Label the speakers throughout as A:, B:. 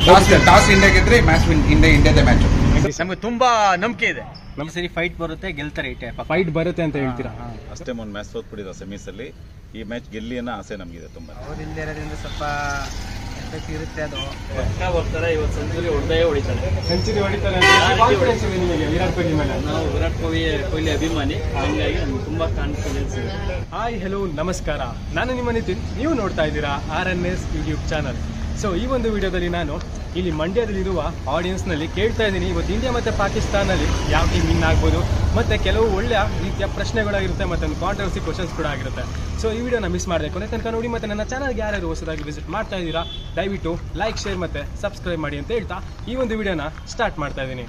A: Toss toss India ಗೆದ್ರೆ match India ಇಂಡಿಯಾದ match
B: ನಮ್ಗೆ ತುಂಬಾ ನಂಬಿಕೆ ಇದೆ
C: ನಮ್ಮ ಸರಿ ಫೈಟ್ ಬರುತ್ತೆ ಗೆಲ್ತಾರೆ ಇಟ್ಟೆ
D: ಫೈಟ್ ಬರುತ್ತೆ ಅಂತ ಹೇಳ್ತೀರಾ
E: ಅಷ್ಟೇ ಒಂದು ಮ್ಯಾಚ್ ಸೋತ್ಬಿಟ್ಟಿದ್ದ ಸೆಮೀಸ್ ಅಲ್ಲಿ ಈ ಮ್ಯಾಚ್ ಗೆಲ್ಲಿ ಅನ್ನೋ ಆಸೆ ನಮಗಿದೆ ತುಂಬಾ
C: ಅವ್ರು ಇಲ್ಲದೆ ಇರೋದ್ರಿಂದ ಸ್ವಲ್ಪ ಎಫೆಕ್ಟ್ ಇರುತ್ತೆ ಅದು
F: ಬರ್ತಾರೆ ಇವತ್ತು ಸೆಂಚುರಿ ಹೊಡೆದೇ ಹೊಡಿತಾರೆ
D: ಸೆಂಚುರಿ ಹೊಡಿತಾರೆ ಕಾನ್ಫಿಡೆನ್ಸ್ ಇದೆ ನಿಮಗೆ ವಿರಾಟ್ ಕೊಹ್ಲಿ ಮೇಲೆ
F: ನಾವು ವಿರಾಟ್ ಕೊಹ್ಲಿ ಕೊಹ್ಲಿ ಅಭಿಮಾನಿ ಹಂಗಾಗಿ ನಮ್ಗೆ ತುಂಬಾ ಕಾನ್ಫಿಡೆನ್ಸ್ ಇದೆ
D: ಹಾಯ್ ಹೆಲೋ ನಮಸ್ಕಾರ ನಾನು ನಿಮ್ಮ ನಿತಿನ್ ನೀವು ನೋಡ್ತಾ ಇದ್ದೀರಾ R N S YouTube channel so ಈ ಒಂದು ವಿಡಿಯೋದಲ್ಲಿ ನಾನು ಇಲ್ಲಿ ಮಂಡ್ಯದಲ್ಲಿರುವ ಆಡಿಯನ್ಸ್ನಲ್ಲಿ ಕೇಳ್ತಾ ಇದ್ದೀನಿ ಇವತ್ತು ಇಂಡಿಯಾ ಮತ್ತು ಪಾಕಿಸ್ತಾನಲ್ಲಿ ಯಾವ ಟೀಮ್ ವಿನ್ ಆಗ್ಬೋದು ಮತ್ತು ಕೆಲವು ಒಳ್ಳೆಯ ರೀತಿಯ ಪ್ರಶ್ನೆಗಳಾಗಿರುತ್ತೆ ಮತ್ತು ಒಂದು ಕಾಂಟ್ರವರ್ಸಿ ಕ್ವಶನ್ಸ್ ಕೂಡ ಆಗಿರುತ್ತೆ ಸೊ ಈ ವಿಡಿಯೋನ ಮಿಸ್ ಮಾಡಬೇಕು ಕೊನೆ ತನಕ ನೋಡಿ ಮತ್ತು ನನ್ನ ಚಾನಲ್ಗೆ ಯಾರ್ಯಾರು ಹೊಸದಾಗಿ ವಿಸಿಟ್ ಮಾಡ್ತಾ ಇದ್ದೀರಾ ದಯವಿಟ್ಟು ಲೈಕ್ ಶೇರ್ ಮತ್ತು ಸಬ್ಸ್ಕ್ರೈಬ್ ಮಾಡಿ ಅಂತ ಹೇಳ್ತಾ ಈ ಒಂದು ವಿಡಿಯೋನ ಸ್ಟಾರ್ಟ್ ಮಾಡ್ತಾ ಇದ್ದೀನಿ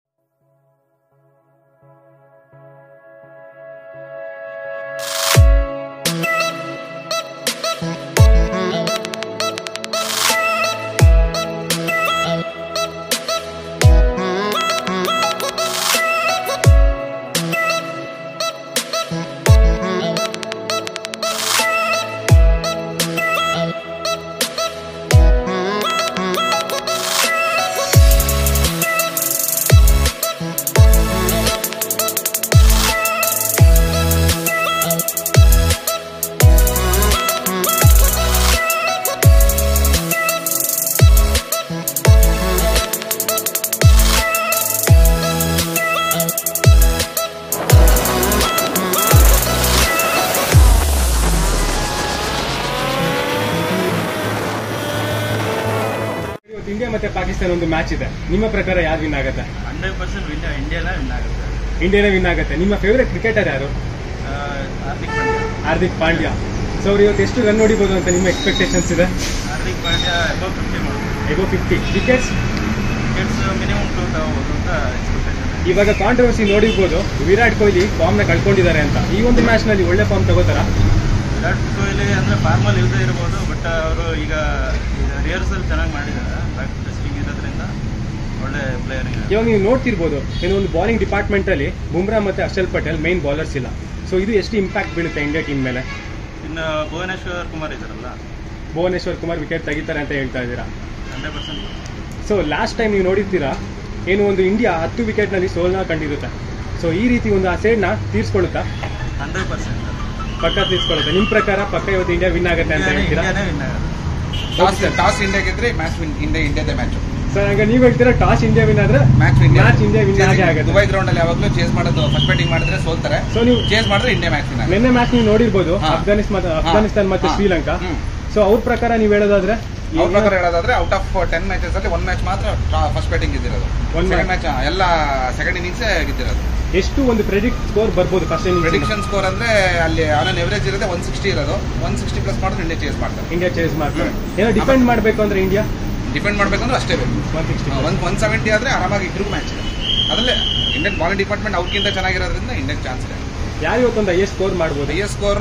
D: ಇವತ್ತು ಇಂಡಿಯಾ ಮತ್ತು ಪಾಕಿಸ್ತಾನ ಒಂದು ಮ್ಯಾಚ್ ಇದೆ ನಿಮ್ಮ ಪ್ರಕಾರ ಯಾರು ವಿನ್ ಆಗುತ್ತೆ
F: ಹಂಡ್ರೆಡ್ ಪರ್ಸೆಂಟ್ ಇಂಡಿಯಾ ಇಂಡಿಯಾನ ವಿನ್ ಆಗುತ್ತೆ
D: ಇಂಡಿಯಾನೇ ವಿನ್ ಆಗುತ್ತೆ ನಿಮ್ಮ ಫೇವರೇಟ್ ಕ್ರಿಕೆಟರ್ ಯಾರು
F: ಆ, ಹಾರ್ದಿಕ್ ಪಾಂಡ್ಯ
D: ಹಾರ್ದಿಕ್ ಪಾಂಡ್ಯ ಸೊ ಅವ್ರು ಇವತ್ತು ಎಷ್ಟು ರನ್ ಹೊಡಿಬೋದು ಅಂತ ನಿಮ್ಮ ಎಕ್ಸ್ಪೆಕ್ಟೇಷನ್ಸ್ ಇದೆ
F: ಹಾರ್ದಿಕ್ ಪಾಂಡ್ಯ ಎಬೋ ಫಿಫ್ಟಿ ಮಾಡ್ಬೋದು
D: ಎಗೋ fifty wickets
F: tickets minimum two ತಗೋಬೋದು ಅಂತ ಎಕ್ಸ್ಪೆಕ್ಟೇಷನ್
D: ಇವಾಗ ಕಾಂಟ್ರವರ್ಸಿ ನೋಡಿರ್ಬೋದು ವಿರಾಟ್ ಕೊಹ್ಲಿ ಫಾರ್ಮ್ ನ ಕಳ್ಕೊಂಡಿದ್ದಾರೆ ಅಂತ ಈ ಒಂದು ಮ್ಯಾಚ್ ನಲ್ಲಿ ಒಳ್ಳೆ ಫಾರ್ಮ್ ತಗೋತಾರ
F: ವಿರಾಟ್ ಕೊಹ್ಲಿ ಅಂದ್ರೆ ಫಾರ್ಮಲ್ ಇಲ್ಲದೆ ಇರ್ಬೋದು ಬಟ್ ಅವರು ಈಗ ರಿಹರ್ಸಲ್ ಚೆನ್ನಾಗಿ ಮಾಡಿದ್ದಾರೆ ಬ್ಯಾಕ್ ಟೆಸ್ಟಿಂಗ್ ಇರೋದ್ರಿಂದ ಒಳ್ಳೆ ಪ್ಲೇಯರ್
D: ಇವಾಗ ನೀವು ನೋಡ್ತಿರ್ಬೋದು ಏನೋ ಒಂದು ಬಾಲಿಂಗ್ ಡಿಪಾರ್ಟ್ಮೆಂಟ್ ಅಲ್ಲಿ ಬುಮ್ರಾ ಮತ್ತೆ ಹರ್ಷಲ್ ಪಟೇಲ್ ಮೈನ್ ಬೌಲರ್ಸ್ ಇಲ್ಲ ಸೊ ಇದು ಎಷ್ಟು ಇಂಪ್ಯಾಕ್ಟ್ ಬೀಳುತ್ತೆ ಇಂಡಿಯಾ ಟೀಮ್ ಮೇಲೆ
F: ಇನ್ನು ಭುವನೇಶ್ವರ್ ಕುಮಾರ್ ಇದ್ದಾರಲ್ಲ
D: ಭುವನೇಶ್ವರ್ ಕುಮಾರ್ ವಿಕೆಟ್ ತೆಗಿತಾರೆ ಅಂತ ಹೇಳ್ತಾ ಇದ್ದೀರಾ
F: hundred percent
D: so last time ನೀವು ನೋಡಿರ್ತೀರಾ ಏನು ಒಂದು ಇಂಡಿಯಾ ಹತ್ತು ವಿಕೆಟ್ ನಲ್ಲಿ ಸೋಲ್ನ ಕಂಡಿರುತ್ತೆ ಸೊ ಈ ರೀತಿ ಒಂದು ಆ ಸೇಡ್ನ ತೀರ್ಸ್ಕೊಳ್ಳುತ್ತಾ
F: ಹಂಡ್ರೆಡ್ ಪರ್ಸೆಂಟ್
D: ಪಕ್ಕ ತೀರ್ಸ್ಕೊಳ್ಳುತ್ತೆ ನಿಮ್ ಪ್ರಕಾರ ಪಕ್ಕ ಇವತ್ತು ಇಂಡಿಯಾ ವಿನ್ ಆಗುತ್ತೆ ಅಂತ ಹೇಳ್ತೀರಾ
F: ಇಂಡಿಯಾನೇ ವಿನ್ ಆಗುತ್ತೆ
A: ಟಾಸ್ ಟಾಸ್ ಇಂಡಿಯಾ ಗೆದ್ರೆ ಮ್ಯಾಚ್ ಇಂಡಿಯಾ ಇಂಡಿಯಾದ ಮ್ಯಾಚ್
D: ಸರ್ ಹಂಗ ನೀವು ಹೇಳ್ತೀರಾ ಟಾಸ್ ಇಂಡಿಯಾ ವಿನ್ ಆದ್ರೆ
A: ಮ್ಯಾಚ್
D: ಮ್ಯಾಚ್ ಇಂಡಿಯಾ ವಿನ್ ಆಗೇ ಆಗುತ್ತೆ
A: ದುಬೈ ಗ್ರೌಂಡ್ ಅಲ್ಲಿ ಯಾವಾಗಲೂ ಚೇಸ್ ಮಾಡೋದು ಫಸ್ಟ್ ಬ್ಯಾಟಿಂಗ್ ಮಾಡಿದ್ರೆ ಸೋಲ್ತಾರೆ
D: ಸೊ ನೀವು
A: ಚೇಸ್ ಮಾಡಿದ್ರೆ ಇಂಡಿಯಾ ಮ್ಯಾಚ್ ವಿನ್
D: ನಿನ್ನೆ ಮ್ಯಾಚ್ ನೀವು ನೋಡಿರ್ಬೋದು
A: ಹಾ.
D: ಅಫ್ಘಾನಿಸ್ತಾನ
A: ಹಾ.
D: ಅಫ್ಘಾನಿಸ್ತಾನ್ ಮತ್ತೆ
A: ಹಾ.
D: ಶ್ರೀಲಂಕಾ
A: ಹ್ಮ್.
D: ಸೊ ಅವ್ರ ಪ್ರಕಾರ ನೀವು ಹೇಳೋದಾದ್ರೆ
A: ಅವ್ರ ಪ್ರಕಾರ ಹೇಳೋದಾದ್ರೆ ಔಟ್ ಆಫ್ ಟೆನ್ ಮ್ಯಾಚಸ್ ಅಲ್ಲಿ ಒನ್ ಮ್ಯಾಚ್ ಮಾತ್ರ ಫಸ್ಟ್ ಬ್ಯಾಟಿಂಗ್ ಗೆದ್ದಿರೋದು
D: One
A: ಸೆಕೆಂಡ್
D: match.
A: ಮ್ಯಾಚ್ ಎಲ್ಲ ಸೆಕೆಂಡ್ ಇನ್ನಿಂಗ್ಸ್ ಗೆದ್ದಿರೋದು
D: ಎಷ್ಟು ಒಂದು ಪ್ರೆಡಿಕ್ಟ್ ಸ್ಕೋರ್ ಬರ್ಬೋದು ಫಸ್ಟ್
A: ಪ್ರಿಡಿಕ್ಷನ್ ಸ್ಕೋರ್ ಅಂದ್ರೆ ಅಲ್ಲಿ ಆನ್ ಎವರೇಜ್ ಇರೋದೇ ಒನ್ ಸಿಕ್ಸ್ಟಿ ಇರೋದು ಒನ್ ಸಿಕ್ಸ್ಟಿ ಪ್ಲಸ್ ಮಾಡಿದ್ರೆ ಇಂಡಿಯಾ ಚೇಸ್ ಮಾಡ್ತಾರೆ
D: ಇಂಡಿಯಾ ಚೇಸ್ ಮಾಡ್ತಾರೆ
A: ಹ್ಮ್.
D: ಏನೋ ಡಿಪೆಂಡ್ ಮಾಡ್ಬೇಕು ಅಂದ್ರೆ ಇಂಡಿಯಾ
A: ಡಿಪೆಂಡ್ ಮಾಡ್ಬೇಕಂದ್ರೆ ಅಷ್ಟೇ ಬೇಕು
D: one sixty
A: one one seventy ಆದ್ರೆ ಆರಾಮಾಗಿ ಇಬ್ರಿಗೂ ಮ್ಯಾಚ್ ಇದೆ ಅದರಲ್ಲೇ ಇಂಡಿಯನ್ ಬಾಲಿಂಗ್ ಡಿಪಾರ್ಟ್ಮೆಂಟ್ ಅವ್ರಿಗಿಂತ ಚೆನ್ನಾಗಿರೋದ್ರಿಂದ ಇಂಡಿಯಾಗೆ ಚಾನ್ಸ್ ಇದೆ
D: ಯಾರು ಇವತ್ತೊಂದು ಹೈಯೆಸ್ಟ್ ಸ್ಕೋರ್ ಮಾಡ್ಬೋದು
A: ಹೈಯೆಸ್ಟ್ ಸ್ಕೋರ್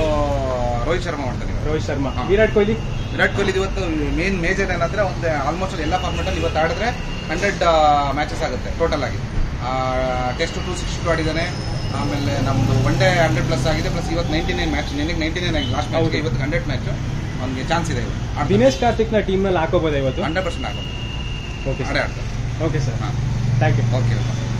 A: ರೋಹಿತ್ ಶರ್ಮಾ ಮಾಡ್ತಾರೆ ಇವಾಗ.
D: ರೋಹಿತ್ ಶರ್ಮಾ
A: ಹಾ.
D: ವಿರಾಟ್ ಕೊಹ್ಲಿ
A: ವಿರಾಟ್ ಕೊಹ್ಲಿ ಇವತ್ತು ಮೇನ್ ಮೇಜರ್ ಏನಂದ್ರೆ ಒಂದು ಆಲ್ಮೋಸ್ಟ್ ಎಲ್ಲ ಫಾರ್ಮೆಟ್ ಅಲ್ಲಿ ಇವತ್ತು ಆಡಿದ್ರೆ ಹಂಡ್ರೆಡ್ ಮ್ಯಾಚಸ್ ಆಗುತ್ತೆ ಟೋಟಲ್ ಆಗಿ ಟೆಸ್ಟ್ ಟು ಸಿಕ್ಸ್ಟಿ ಟು ಆಡಿದ್ದಾನೆ ಆಮೇಲೆ ನಮ್ದು ಒನ್ ಡೇ ಹಂಡ್ರೆಡ್ ಪ್ಲಸ್ ಆಗಿದೆ ಪ್ಲಸ್ ಇವತ್ತು ನೈಂಟಿ ನೈನ್ ಮ್ಯಾಚ್ ನಿನಗೆ ನೈಂಟಿ ನೈನ್ ಆಗಿದೆ ಲಾಸ್ಟ್ ಮ್ಯಾಚ್
D: ಹೌದು.
A: ಇವತ್ತು ಹಂಡ್ರೆಡ್ ಮ್ಯಾಚ್ ಅವ್ನಿಗೆ ಚಾನ್ಸ್ ಇದೆ
D: ದಿನೇಶ್ ಕಾರ್ತಿಕ್ ನ ಟೀಮ್ ನಲ್ಲಿ ಹಾಕೋಬೋದಾ ಇವತ್ತು
A: ಹಂಡ್ರೆಡ್ ಪರ್ಸೆಂಟ್ ಆಗುತ್ತೆ
D: ಓಕೆ
A: ಆಡೇ ಆಡ್ತಾರೆ
D: ಓಕೆ ಸರ್
A: ಹಾಂ
D: ಥ್ಯಾಂಕ್ ಯು
A: ಓಕೆ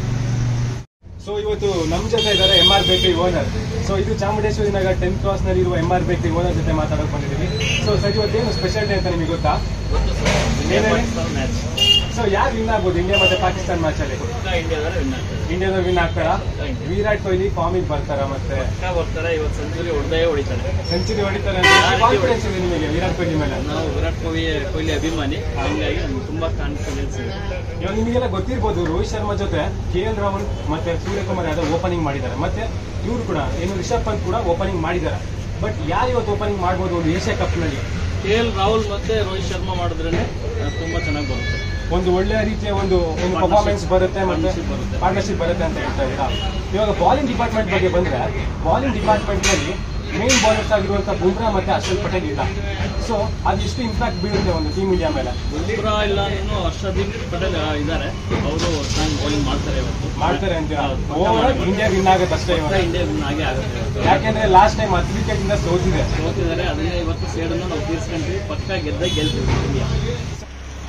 D: ಸೊ ಇವತ್ತು ನಮ್ಮ ಜೊತೆ ಇದ್ದಾರೆ M R bakery owner so ಇದು ಚಾಮುಂಡೇಶ್ವರಿ ನಗರ ಟೆಂತ್ ಕ್ರಾಸ್ ನಲ್ಲಿ ಇರುವ ಎಂ ಆರ್ ಬೇಕರಿ ಓನರ್ ಜೊತೆ ಮಾತಾಡಕ್ ಬಂದಿದ್ದೀವಿ ಸೊ ಸರ್ ಇವತ್ತೇನು ಸ್ಪೆಷಾಲಿಟಿ ಅಂತ ನಿಮಗೆ ಗೊತ್ತಾ ಏನೇನು
F: ಮ್ಯಾಚ್
D: ಸೊ ಯಾರು ವಿನ್ ಆಗ್ಬೋದು ಇಂಡಿಯಾ ಮತ್ತೆ ಪಾಕಿಸ್ತಾನ ಮ್ಯಾಚ್ ಅಲ್ಲಿ
F: ಪಕ್ಕ ಇಂಡಿಯಾದವರೇ ವಿನ್ ಆಗ್ತಾರೆ
D: ಇಂಡಿಯಾದ ವಿನ್ ಆಗ್ತಾರಾ
F: India.
D: ವಿರಾಟ್ ಕೊಹ್ಲಿ ಫಾರ್ಮಿಗೆ ಬರ್ತಾರ ಮತ್ತೆ
F: ಪಕ್ಕ ಬರ್ತಾರೆ ಇವತ್ತು ಸೆಂಚುರಿ ಹೊಡೆದೇ ಹೊಡಿತಾರೆ
D: ಸೆಂಚುರಿ ಹೊಡಿತಾರೆ ಕಾನ್ಫಿಡೆನ್ಸ್ ಇದೆ ನಿಮಗೆ ವಿರಾಟ್ ಕೊಹ್ಲಿ ಮೇಲೆ
F: ನಾವು ವಿರಾಟ್ ಕೊಹ್ಲಿ ಕೊಹ್ಲಿ ಅಭಿಮಾನಿ ಹಂಗಾಗಿ ನಮ್ಗೆ ತುಂಬಾ ಕಾನ್ಫಿಡೆನ್ಸ್ ಇದೆ
D: ಇವಾಗ ನಿಮಗೆಲ್ಲ ಗೊತ್ತಿರ್ಬೋದು ರೋಹಿತ್ ಶರ್ಮಾ ಜೊತೆ ಕೆ ಎಲ್ ರಾಹುಲ್ ಮತ್ತೆ ಸೂರ್ಯಕುಮಾರ್ ಯಾದವ್ ಓಪನಿಂಗ್ ಮಾಡಿದ್ದಾರೆ ಮತ್ತೆ ಇವ್ರು ಕೂಡ ಏನು ರಿಷಬ್ ಪಂತ್ ಕೂಡ ಓಪನಿಂಗ್ ಮಾಡಿದ್ದಾರೆ ಬಟ್ ಯಾರು ಇವತ್ತು ಓಪನಿಂಗ್ ಮಾಡ್ಬೋದು ಒಂದು ಏಷ್ಯಾ ಕಪ್ ನಲ್ಲಿ
F: ಕೆ ಎಲ್ ರಾಹುಲ್ ಮತ್ತೆ ರೋಹಿತ್ ಶರ್ಮಾ ಮಾಡಿದ್ರೇನೆ ಆ, ತುಂಬಾ ಚೆನ್ನಾಗಿ ಬರುತ್ತೆ
D: ಒಂದು ಒಳ್ಳೆಯ ರೀತಿಯ ಒಂದು ಒಂದು ಪರ್ಫಾರ್ಮೆನ್ಸ್ ಬರುತ್ತೆ ಮತ್ತೆ
F: Partnership ಬರುತ್ತೆ.
D: ಪಾರ್ಟ್ನರ್ಶಿಪ್ ಬರುತ್ತೆ ಅಂತ ಹೇಳ್ತಾ ಇದ್ದೀರಾ ಇವಾಗ ಬಾಲಿಂಗ್ ಡಿಪಾರ್ಟ್ಮೆಂಟ್ ಬಗ್ಗೆ ಬಂದ್ರೆ ಬಾಲಿಂಗ್ ಡಿಪಾರ್ಟ್ಮೆಂಟ್ ನಲ್ಲಿ ಮೇನ್ ಬಾಲರ್ಸ್ ಆಗಿರುವಂತ ಬುಮ್ರಾ ಮತ್ತೆ ಹರ್ಷಲ್ ಪಟೇಲ್ ಇಲ್ಲ ಸೊ ಅದು ಎಷ್ಟು ಇಂಪ್ಯಾಕ್ಟ್ ಬೀಳುತ್ತೆ ಒಂದು ಟೀಮ್ ಇಂಡಿಯಾ ಮೇಲೆ
F: ಬುಮ್ರಾ ಇಲ್ಲ ಅಂದ್ರೂ ಹರ್ಷದೀಪ್ ಪಟೇಲ್ ಇದ್ದಾರೆ ಅವರು ಚೆನ್ನಾಗಿ ಬೌಲಿಂಗ್ ಮಾಡ್ತಾರೆ ಇವತ್ತು
D: ಮಾಡ್ತಾರೆ ಅಂತ
F: ಹೌದು, ಪಕ್ಕ
D: ಓವರ್
F: ಮಾಡ್ತಾರೆ.
D: ಇಂಡಿಯಾ ವಿನ್ ಆಗುತ್ತೆ ಅಷ್ಟೇ
F: ಪಕ್ಕ
D: ಇವಾಗ
F: ಇಂಡಿಯಾ ವಿನ್ ಆಗೇ ಆಗುತ್ತೆ ಇವತ್ತು.
D: ಯಾಕೆಂದ್ರೆ ಲಾಸ್ಟ್ ಟೈಮ್ ಹತ್ತು ವಿಕೆಟ್ ಇಂದ ಸೋತಿದೆ
F: ಸೋತಿದ್ದಾರೆ ಅದನ್ನೇ ಇವತ್ತು ಸೇಡನ್ನು ನಾವು ತೀರ್ಸ್ಕೊಂಡ್ವಿ ಪಕ್ಕ ಗೆದ್ದೇ ಗೆಲ್ತೀವಿ India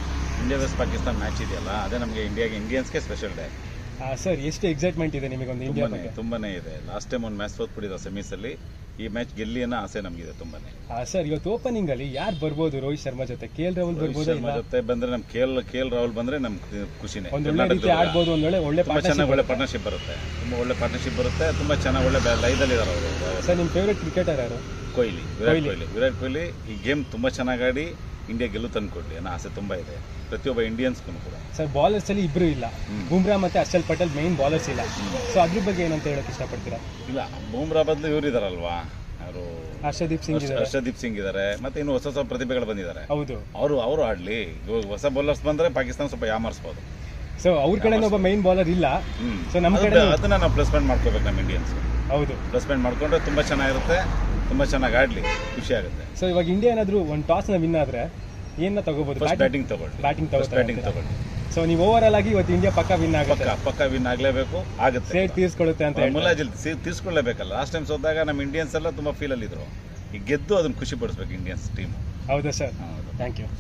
E: India versus Pakistan match ಇದೆಯಲ್ಲ ಅದೇ ನಮಗೆ ಇಂಡಿಯಾಗೆ ಇಂಡಿಯನ್ಸ್ಗೆ ಸ್ಪೆಷಲ್ ಡೇ
D: ಸರ್ ಎಷ್ಟು ಎಕ್ಸೈಟ್ಮೆಂಟ್ ಇದೆ ನಿಮಗೆ ಒಂದು ಇಂಡಿಯಾ
E: ತುಂಬಾನೇ
D: ಬಗ್ಗೆ
E: ತುಂಬಾನೇ ಇದೆ ಲಾಸ್ಟ್ ಟೈಮ್ ಒಂದು ಮ್ಯಾಚ್ ಸೋತ್ಬಿಟ್ಟಿದೆ ಸೆಮೀಸ್ ಅಲ್ಲಿ ಈ ಮ್ಯಾಚ್ ಗೆಲ್ಲಿ ಅನ್ನೋ ಆಸೆ ನಮಗಿದೆ ತುಂಬಾನೇ
D: ಸರ್ ಇವತ್ತು ಓಪನಿಂಗ್ ಅಲ್ಲಿ ಯಾರು ಬರ್ಬೋದು ರೋಹಿತ್ ಶರ್ಮಾ ಜೊತೆ ಕೆ ಎಲ್ ರಾಹುಲ್
E: ರೋಹಿತ್
D: ಬರ್ಬೋದಾ
E: ಶರ್ಮಾ
D: ಇಲ್ಲ
E: ಜೊತೆ ಬಂದ್ರೆ ನಮ್ ಕೇಲ್ ಕೇಲ್ ರಾಹುಲ್ ಬಂದ್ರೆ ನಮ್ಗೆ ಖುಷಿನೇ
D: ಒಂದ್ ಒಳ್ಳೆ ರೀತಿ
E: ಕರ್ನಾಟಕದಲ್ಲಿ
D: ಆಡ್ಬೋದು ಒಂದ್ ಒಳ್ಳೆ ಒಳ್ಳೆ
E: ತುಂಬಾ ಚೆನ್ನಾಗಿ ಒಳ್ಳೆ
D: ಪಾರ್ಟ್ನರ್ಶಿಪ್
E: ಪಾರ್ಟ್ನರ್ಶಿಪ್ ಬರುತ್ತೆ ತುಂಬಾ ಒಳ್ಳೆ ಪಾರ್ಟ್ನರ್ಶಿಪ್ ಬರುತ್ತೆ ತುಂಬಾ ಚೆನ್ನಾಗಿ ಒಳ್ಳೆ ಲೈದಲ್ಲಿ ಇದಾರೆ ಅವರು
D: ಸರ್ ನಿಮ್ಮ ಫೇವ್ರೆಟ್ ಕ್ರಿಕೆಟರ್ ಯಾರು
E: ಕೊಹ್ಲಿ ವಿರಾಟ್
D: ಕೊಹ್ಲಿ.
E: ಕೊಹ್ಲಿ ವಿರಾಟ್ ಕೊಹ್ಲಿ ಈ ಗೇಮ್ ತುಂಬಾ ಚೆನ್ನಾಗಿ ಆಡಿ ಇಂಡಿಯಾ ಗೆಲ್ಲು ತಂದ್ಕೊಡ್ಲಿ ಅನ್ನೋ ಆಸೆ ತುಂಬಾ ಇದೆ ಪ್ರತಿಯೊಬ್ಬ ಇಂಡಿಯನ್ಸ್ಗೂ ಕೂಡ
D: ಸರ್ ಬಾಲರ್ಸ್ ಅಲ್ಲಿ ಇಬ್ರು ಇಲ್ಲ
E: ಹ್ಮ್.
D: ಬುಮ್ರಾ ಮತ್ತೆ ಹರ್ಷಲ್ ಪಟೇಲ್ ಮೈನ್ ಬಾಲರ್ಸ್ ಇಲ್ಲ ಸೊ ಅದ್ರ ಬಗ್ಗೆ ಏನಂತ ಹೇಳಕ್ ಇಷ್ಟಪಡ್ತೀರಾ
E: ಇಲ್ಲ ಬೂಮ್ರಾ ಬದಲು ಇವ್ರು ಇದಾರಲ್ವಾ ಅವರು
D: ಹರ್ಷದೀಪ್ ಸಿಂಗ್ ಇದ್ದಾರೆ
E: ಹರ್ಷದೀಪ್ ಸಿಂಗ್ ಇದಾರೆ ಮತ್ತೆ ಇನ್ನು ಹೊಸ ಹೊಸ ಪ್ರತಿಭೆಗಳು ಬಂದಿದ್ದಾರೆ
D: ಹೌದು
E: ಅವರು ಅವರು ಆಡ್ಲಿ ಇವಾಗ ಹೊಸ ಬೌಲರ್ಸ್ ಬಂದ್ರೆ ಪಾಕಿಸ್ತಾನ ಸ್ವಲ್ಪ ಯಾಮಾರಿಸ್ಬೋದು
D: ಸೊ ಅವ್ರ ಕಡೆ ಒಬ್ಬ ಮೈನ್ ಬಾಲರ್ ಇಲ್ಲ
E: ಹ್ಮ್
D: So, ನಮ್
E: ಅದು-
D: ಕಡೆ
E: ಅದನ್ನ ನಾವು ಪ್ಲೇಸ್ಮೆಂಟ್ ಮಾಡ್ಕೋಬೇಕು ನಮ್ಮ ಇಂಡಿಯನ್ಸ್
D: ಹೌದು
E: ಪ್ಲೇಸ್ಮೆಂಟ್ ಮಾಡ್ಕೊಂಡ್ರೆ ತುಂಬಾ ಚೆನ್ನಾಗಿರುತ್ತೆ ತುಂಬಾ ಚೆನ್ನಾಗಿ ಆಡ್ಲಿ ಖುಷಿ ಆಗುತ್ತೆ
D: ಸೊ ಇವಾಗ ಇಂಡಿಯಾ ಏನಾದ್ರು ಒಂದು ಟಾಸ್ ನ ವಿನ್ ಆದ್ರೆ ಏನ ತಗೋಬಹುದು
E: ಫಸ್ಟ್ ಬ್ಯಾಟಿಂಗ್ ತಗೊಳ್ಳಿ
D: ಬ್ಯಾಟಿಂಗ್
E: ಫಸ್ಟ್ ಬ್ಯಾಟಿಂಗ್ ತಗೊಳ್ಳಿ
D: ಸೊ ನೀವು ಓವರ್ ಆಲ್ ಆಗಿ ಇವತ್ತು ಇಂಡಿಯಾ ಪಕ್ಕ ವಿನ್
E: ಪಕ್ಕ
D: ಆಗುತ್ತೆ
E: ಪಕ್ಕ ವಿನ್ ಆಗ್ಲೇಬೇಕು ಆಗುತ್ತೆ
D: ಸೇಟ್ ತೀರ್ಸ್ಕೊಳ್ಳುತ್ತೆ ಅಂತ ಹೇಳ್ತಾರೆ.
E: ಮುಲಾಜಿಲ್ ತೀರ್ಸ್ಕೊಳ್ಳೇಬೇಕಲ್ಲ ಲಾಸ್ಟ್ ಟೈಮ್ ಸೋತಾಗ ನಮ್ಮ ಇಂಡಿಯನ್ಸ್ ಎಲ್ಲ ತುಂಬಾ ಫೀಲ್ ಅಲ್ಲಿ ಇದ್ರು ಈಗ ಗೆದ್ದು ಅದನ್ನ ಖುಷಿ ಪಡಿಸ್ಬೇಕು ಇಂಡಿಯನ್ಸ್ ಟೀಮ್
D: ಹೌದಾ ಸರ್ ಥ್ಯಾಂಕ್ ಯು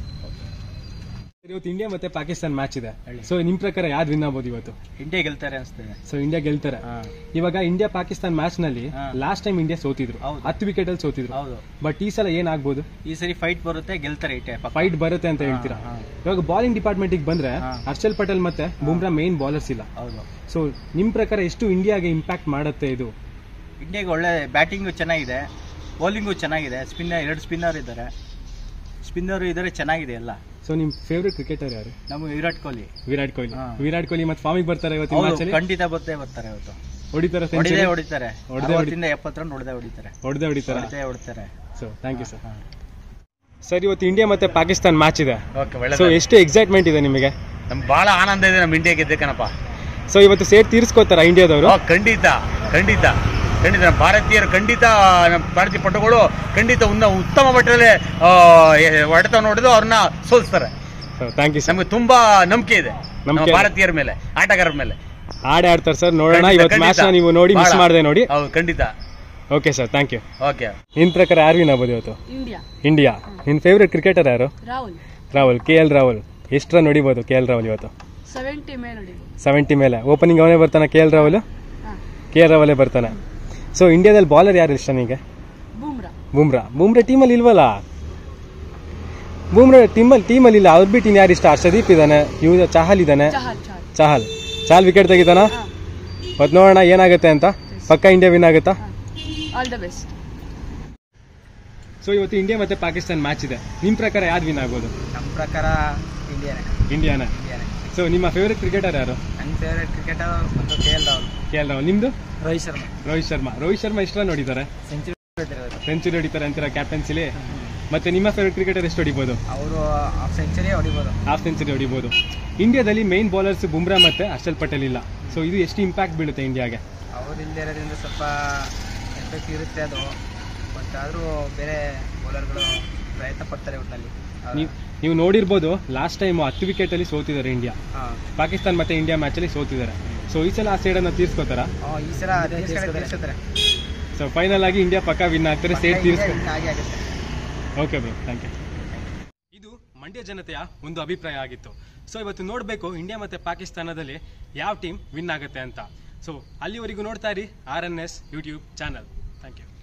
D: ಇವತ್ತು ಇಂಡಿಯಾ ಮತ್ತೆ ಪಾಕಿಸ್ತಾನ ಮ್ಯಾಚ್ ಇದೆ ಸೊ ನಿಮ್ ಪ್ರಕಾರ ಯಾವ್ದು ವಿನ್ ಆಗ್ಬೋದು ಇವತ್ತು
C: ಇಂಡಿಯಾ ಗೆಲ್ತಾರೆ ಅನಿಸ್ತದೆ
D: ಸೊ ಇಂಡಿಯಾ ಗೆಲ್ತಾರೆ ಇವಾಗ ಇಂಡಿಯಾ ಪಾಕಿಸ್ತಾನ ಮ್ಯಾಚ್ ನಲ್ಲಿ
C: ಹಾ.
D: ಲಾಸ್ಟ್ ಟೈಮ್ ಇಂಡಿಯಾ ಸೋತಿದ್ರು
C: ಹೌದು.
D: ಹತ್ತು ವಿಕೆಟ್ ಅಲ್ಲಿ ಸೋತಿದ್ರು
C: ಹೌದು
D: ಬಟ್ ಈ ಸಲ ಏನಾಗ್ಬೋದು
C: ಈ ಸರಿ ಫೈಟ್ ಬರುತ್ತೆ ಗೆಲ್ತಾರೆ ಇಟ್ಟೆ
D: ಫೈಟ್ ಬರುತ್ತೆ ಅಂತ ಹೇಳ್ತೀರಾ
C: ಹಾ.
D: ಇವಾಗ ಬಾಲಿಂಗ್ ಡಿಪಾರ್ಟ್ಮೆಂಟ್ ಬಂದ್ರೆ
C: ಹಾ.
D: ಹರ್ಷಲ್ ಪಟೇಲ್ ಮತ್ತೆ ಬುಮ್ರಾ ಮೇನ್ ಬಾಲರ್ಸ್ ಇಲ್ಲ
C: ಹೌದು
D: ಸೊ ನಿಮ್ ಪ್ರಕಾರ ಎಷ್ಟು ಇಂಡಿಯಾಗೆ ಇಂಪ್ಯಾಕ್ಟ್ ಮಾಡುತ್ತೆ ಇದು
C: ಇಂಡಿಯಾಗೆ ಒಳ್ಳೆ ಬ್ಯಾಟಿಂಗು ಚೆನ್ನಾಗಿದೆ ಬೌಲಿಂಗು ಚೆನ್ನಾಗಿದೆ ಸ್ಪಿನ್ನರ್ ಎರಡು ಸ್ಪಿನ್ನರ್ ಇದ್ದಾರೆ ಸ್ಪಿನ್ನರ್ ಇದ್ದಾರೆ ಚೆನ್ನಾಗಿದೆ ಎಲ್ಲ
D: ಸೊ ನಿಮ್ ಫೇವ್ರೆಟ್ ಕ್ರಿಕೆಟರ್ ಯಾರು
C: ನಮಗೆ ವಿರಾಟ್ ಕೊಹ್ಲಿ
D: ವಿರಾಟ್ ಕೊಹ್ಲಿ
C: ಹಾ.
D: ವಿರಾಟ್ ಕೊಹ್ಲಿ ಮತ್ತೆ ಫಾರ್ಮಿಗೆ ಬರ್ತಾರೆ ಇವತ್ತಿನ
C: ಹೌದು
D: ಮ್ಯಾಚ್ ಅಲ್ಲಿ
C: ಖಂಡಿತ ಬರ್ತೇ ಬರ್ತಾರೆ ಇವತ್ತು
D: ಹೊಡಿತಾರೆ
C: ಹೊಡಿದೇ
D: ಸೆಂಚುರಿ
C: ಹೊಡಿತಾರೆ
D: ಹೊಡ್ದೇ
C: ಅರವತ್ತಿಂದ ಎಪ್ಪತ್ತು ರನ್ ಹೊಡೆದೇ ಹೊಡಿತಾರೆ
D: ಹೊಡೆದೇ ಹೊಡಿತಾರೆ
C: ಹೊಡೆದೇ ಹೊಡಿತಾರೆ
D: so thank you sir sir ಇವತ್ತು ಇಂಡಿಯಾ ಮತ್ತೆ ಪಾಕಿಸ್ತಾನ ಮ್ಯಾಚ್ ಇದೆ
B: ಓಕೆ
D: ಸೊ
B: ಒಳ್ಳೆ
D: ಎಷ್ಟು ಎಕ್ಸೈಟ್ಮೆಂಟ್ ಇದೆ ನಿಮಗೆ
B: ನಮ್ಗೆ ಬಹಳ ಆನಂದ ಇದೆ ನಮ್ಮ ಇಂಡಿಯಾ ಗೆದ್ದಕ್ಕನಪ್ಪ
D: ಸೊ ಇವತ್ತು ಸೇಟ್ ತೀರಿಸ್ಕೋತಾರ ಇಂಡಿಯಾದವರು
B: ಓ, ಖಂಡಿತ ಖಂಡಿತ ಖಂಡಿತ ನಮ್ಮ ಭಾರತೀಯರು ಖಂಡಿತ ನಮ್ಮ ಭಾರತೀಯ ಪಟುಗಳು ಖಂಡಿತ ಉನ್ನ ಉತ್ತಮ ಮಟ್ಟದಲ್ಲಿ ಆ, ಎ- ಹೊಡೆತ ನೋಡಿದು ಅವ್ರನ್ನ ಸೋಲಿಸ್ತಾರೆ
D: ಥ್ಯಾಂಕ್ ಯು ಸರ್
B: ನಮ್ಗೆ ತುಂಬಾ ನಂಬಿಕೆ ಇದೆ ನಮ್ಮ
D: ನಂಬಿಕೆ ಇದೆ.
B: ಭಾರತೀಯರ ಮೇಲೆ ಆಟಗಾರರ ಮೇಲೆ
D: ಆಡೇ ಆಡ್ತಾರೆ ಸರ್ ನೋಡೋಣ
B: ಖಂಡಿತ,
D: ಇವತ್ತು ಮ್ಯಾಚ್
B: ಖಂಡಿತ.
D: ನೀವು ನೋಡಿ ಮಿಸ್
B: ಬಹಳ.
D: ಮಾಡದೆ ನೋಡಿ
B: ಹೌದು ಖಂಡಿತ
D: okay sir thank you
B: okay
D: ನಿನ್ ಪ್ರಕಾರ ಯಾರು ವಿನ್ ಆಗ್ಬೋದು ಇವತ್ತು
G: ಇಂಡಿಯಾ
D: ಇಂಡಿಯಾ ನಿನ್ ಫೇವ್ರೆಟ್ ಕ್ರಿಕೆಟರ್ ಯಾರು
G: ರಾಹುಲ್
D: ರಾಹುಲ್ ಕೆ ಎಲ್ ರಾಹುಲ್ ಎಷ್ಟು ರನ್ ಹೊಡಿಬೋದು ಕೆ ಎಲ್ ರಾಹುಲ್ ಇವತ್ತು
G: ಸೆವೆಂಟಿ ಮೇಲೆ ಹೊಡಿಬೋದು
D: ಸೆವೆಂಟಿ ಮೇಲೆ ಓಪನಿಂಗ್ ಅವನೇ ಬರ್ತಾನೆ ಕೆ ಎಲ್ ರಾಹುಲ್
G: ಹಾಂ
D: ಕೆ ಎಲ್ ರಾಹುಲೇ ಬರ್ತಾನೆ ಸೊ ಇಂಡಿಯಾದಲ್ಲಿ ಬಾಲರ್ ಯಾರು ಇಷ್ಟ ನಿಮಗೆ
G: ಬೂಮ್ರಾ
D: ಬುಮ್ರಾ ಬುಮ್ರಾ ಟೀಮಲ್ಲಿ ಇಲ್ವಲ್ಲ ಬುಮ್ರಾ ಟೀಮಲ್ಲಿ ಟೀಮಲ್ಲಿ ಇಲ್ಲ ಅವ್ರು ಬಿಟ್ಟು ಯಾರು ಇಷ್ಟ ಹರ್ಷದೀಪ್ ಇದ್ದಾನೆ ಇವ್ ಚಹಲ್ ಇದ್ದಾನೆ
G: ಚಹಲ್ ಚಹಲ್
D: ಚಹಲ್ ಚಹಲ್ ವಿಕೆಟ್ ತೆಗಿತಾನ
G: ಹಾಂ
D: ಮತ್ತೆ ನೋಡೋಣ ಏನಾಗುತ್ತೆ ಅಂತ ಪಕ್ಕ ಇಂಡಿಯಾ ವಿನ್ ಆಗುತ್ತಾ
G: ಹಾಂ ಆಲ್ ದ ಬೆಸ್ಟ್
D: ಸೊ ಇವತ್ತು ಇಂಡಿಯಾ ಮತ್ತೆ ಪಾಕಿಸ್ತಾನ ಮ್ಯಾಚ್ ಇದೆ ನಿಮ್ ಪ್ರಕಾರ ಯಾರು ವಿನ್ ಆಗ್ಬೋದು
C: ನಮ್ಮ ಪ್ರಕಾರ ಇಂಡಿಯಾನೇ
D: ಇಂಡಿಯಾನ
C: ಇಂಡಿಯಾನೇ
D: ಸೊ ನಿಮ್ಮ ಫೇವರೆಟ್ ಕ್ರಿಕೆಟರ್ ಯಾರು
C: ನನ್ನ ಫೇವ್ರೆಟ್ ಕ್ರಿಕೆಟರ್ ಒಂದು K L Rahul
D: K L Rahul ನಿಮ್ದು
C: ರೋಹಿತ್ ಶರ್ಮಾ
D: ರೋಹಿತ್ ಶರ್ಮಾ ರೋಹಿತ್ ಶರ್ಮಾ ಎಷ್ಟು ರನ್ ಹೊಡಿತಾರೆ
C: ಸೆಂಚುರಿ ಹೊಡೆದಿರೋದು
D: ಸೆಂಚುರಿ ಹೊಡಿತಾರೆ ಅಂತೀರಾ ಕ್ಯಾಪ್ಟನ್ಸಿಲಿ ಮತ್ತೆ ನಿಮ್ಮ ಫೇವರೆಟ್ ಕ್ರಿಕೆಟರ್ ಎಷ್ಟು ಹೊಡಿಬೋದು
C: ಅವರು ಹಾಫ್ ಸೆಂಚುರಿ ಹೊಡಿಬೋದು
D: ಹಾಫ್ ಸೆಂಚುರಿ ಹೊಡಿಬೋದು ಇಂಡಿಯಾದಲ್ಲಿ ಮೈನ್ ಬೌಲರ್ಸ್ ಬುಮ್ರಾ ಮತ್ತೆ ಹರ್ಷಲ್ ಪಟೇಲ್ ಇಲ್ಲ ಸೊ ಇದು ಎಷ್ಟು ಇಂಪ್ಯಾಕ್ಟ್ ಬೀಳುತ್ತೆ ಇಂಡಿಯಾಗೆ
C: ಅವ್ರು ಇಲ್ಲದೆ ಇರೋದ್ರಿಂದ ಸ್ವಲ್ಪ ಎಫೆಕ್ಟ್ ಇರುತ್ತೆ ಅದು ಬಟ್ ಆದರೂ ಬೇರೆ ಬೌಲರ್ಗಳು ಪ್ರಯತ್ನ ಪಡ್ತಾರೆ ಒಟ್ಟಿನಲ್ಲಿ
D: ನೀವು ನೀವು ನೋಡಿರ್ಬೋದು ಲಾಸ್ಟ್ ಟೈಮ್ ಹತ್ತು ವಿಕೆಟ್ ಅಲ್ಲಿ ಸೋತಿದ್ದಾರೆ ಇಂಡಿಯಾ
C: ಹಾಂ
D: ಪಾಕಿಸ್ತಾನ ಮತ್ತೆ ಇಂಡಿಯಾ ಮ್ಯಾಚ್ ಅಲ್ಲಿ ಸೋತಿದ್ದಾರೆ ಸೊ ಈ ಸಲ ಆ ಸೈಡ್ ಅನ್ನ ತೀರ್ಸ್ಕೋತಾರ
C: ಈ ಸಲ ತೀರ್ಸ್ಕೊತಾರೆ
D: ಸೊ ಫೈನಲ್ ಆಗಿ ಇಂಡಿಯಾ ಪಕ್ಕ ವಿನ್ ಆಗ್ತಾರೆ ಸೇಟ್ ತೀರ್ಸ್ಕೊ
C: ಹಾಗೆ ಆಗುತ್ತೆ
D: ಓಕೆ ಬ್ರೋ ಥ್ಯಾಂಕ್ ಯು ಇದು ಮಂಡ್ಯ ಜನತೆಯ ಒಂದು ಅಭಿಪ್ರಾಯ ಆಗಿತ್ತು ಸೊ ಇವತ್ತು ನೋಡಬೇಕು ಇಂಡಿಯಾ ಮತ್ತು ಪಾಕಿಸ್ತಾನದಲ್ಲಿ ಯಾವ ಟೀಮ್ ವಿನ್ ಆಗುತ್ತೆ ಅಂತ ಸೊ ಅಲ್ಲಿವರೆಗೂ ನೋಡ್ತಾ ಇರಿ R N S YouTube channel thank you